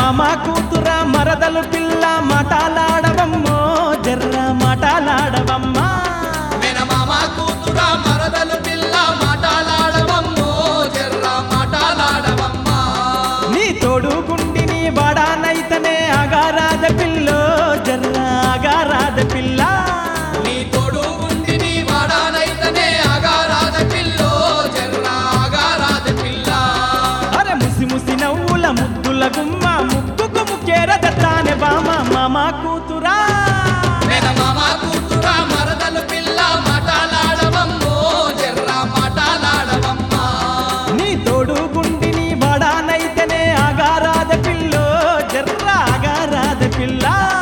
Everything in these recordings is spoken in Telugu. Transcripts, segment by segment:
మామ కూతురా మరదలు పిల్ల మాటలాడవమ్మో జర్ర మాటలాడవమ్మా మేనమామ కూతురా మరదలు పిల్ల మాటలాడవమ్మో జర్ర మాటలాడవమ్మా నీ తోడు గుండిని వాడానైతనే అగారాద పిల్లో జర్ర అగారాద పిల్ల నీ తోడు గుండిని వాడానైతనే అగారాద పిల్లో జర్ర అగారాద పిల్ల అరే ముసి ముసి నవ్వుల ముద్దుల గుమ్మ ముక్కుకు ముక్కేర దత్తానే బామ మామ కూతురా మేనమామ కూతురా మరదలు పిల్ల మాటలాడవమ్మో జర్ర మాటలాడవమ్మా నీ తోడు గుండిని వాడానైతనే అగారాద పిల్లో జర్ర అగారాద పిల్ల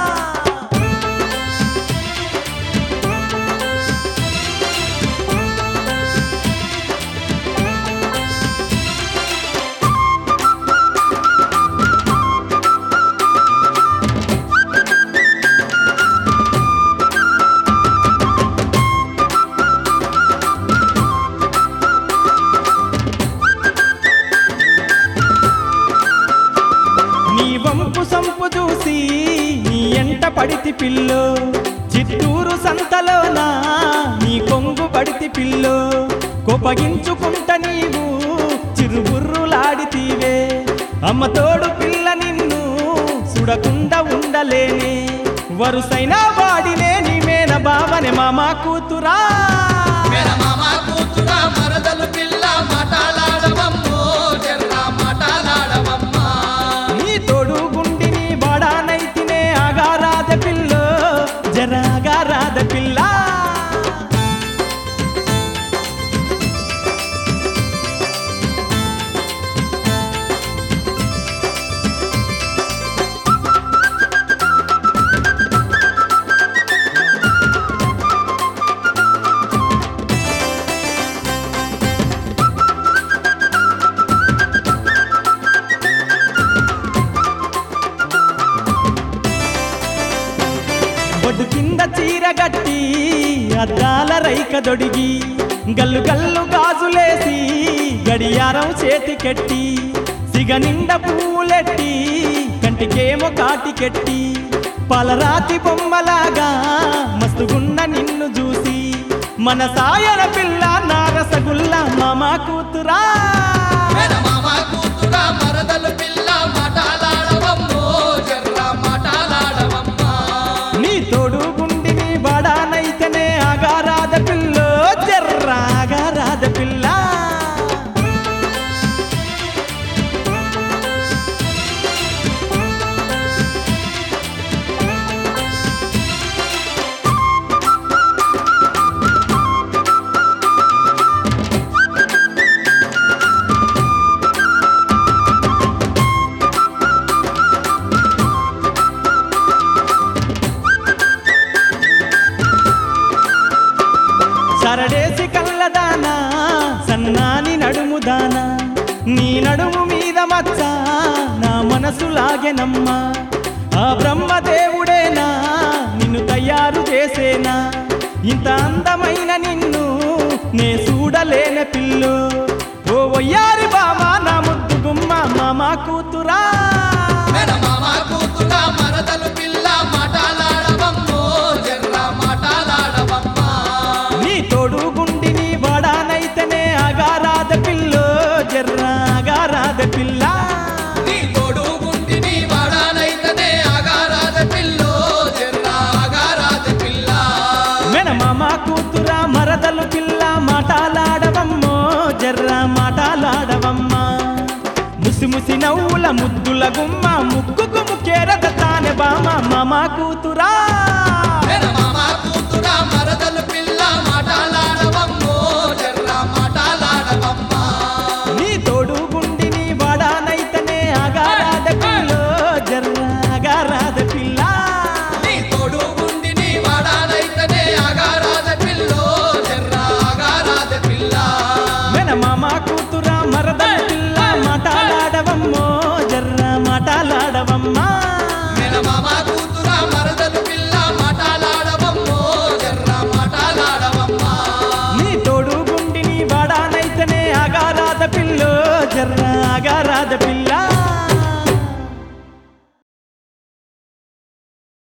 నీ వంపు సంపు చూసి నీ ఎంట పడితి పిల్లో చిత్తూరు సంతలోనా నీ కొంగు పడితి పిల్లో కోపగించుకుంట నీవు చిరుబుర్రులాడితీవే అమ్మ తోడు పిల్ల నిన్ను సుడకుండా ఉండలేనే వరుసైన వాడినే నీ మేన బావనే మామ కూతురా మేనమామ కూతురా మరదలు పిల్ల మాటలాడవమ్మో జర్ర మాటలాడవమ్మా నీ తోడు గుండిని బాడానైతినే అగారాద పిల్లో జర అగారాద పిల్ల బొడ్డు కింద చీర గట్టి అద్దాల రైక దొడిగి గల్లు గల్లు గాజులేసి గడియారం చేతికెట్టి సిగ నిండా పూలెట్టి కంటికేమో కాటికెట్టి పలరాతి బొమ్మలాగా మస్తుగున్న నిన్ను చూసి మన సాయన పిల్ల నారసగుల్ల మామ కూతురా మేనమామ కూతురా మరదలు పిల్ల మాటలాడవమ్మో జర్ర మాటలాడవమ్మా నీ తోడు గుండిని వాడానైతేనే అగారాద పిల్లో జర్ర అగారాద పిల్ల సరడేసి కళ్ళదానా సన్నాని నడుముదానా నీ నడుము మీద మచ్చ నా మనసు లాగెనమ్మా ఆ బ్రహ్మదేవుడేనా నిన్ను తయారు చేసేనా ఇంత అందమైన నిన్ను నే చూడలేన పిల్లు ఓ వయ్యారి బామా నా ముద్దు గుమ్మ మామ కూతురా మేనమామ కూతురా మరదలు పిల్ల మాటలాడవమ్మో జర్ర మాటలాడవమ్మా నీ తోడు గుండిని వాడానైతేనే అగారాద పిల్లో జర్ర అగారాద పిల్ల నీ తోడు గుంటిని వాడానైతనే అగారాద పిల్లో జర్ర అగారాద పిల్ల మెనమామ కూతురా మరదలు పిల్ల మాటలాడవమ్మో జర్ర మాటలాడవమ్మా ముసి ముసి నవ్వుల ముద్దుల గుమ్మ ముక్కుకు ముక్కేరద తానే బామ మామ కూతురా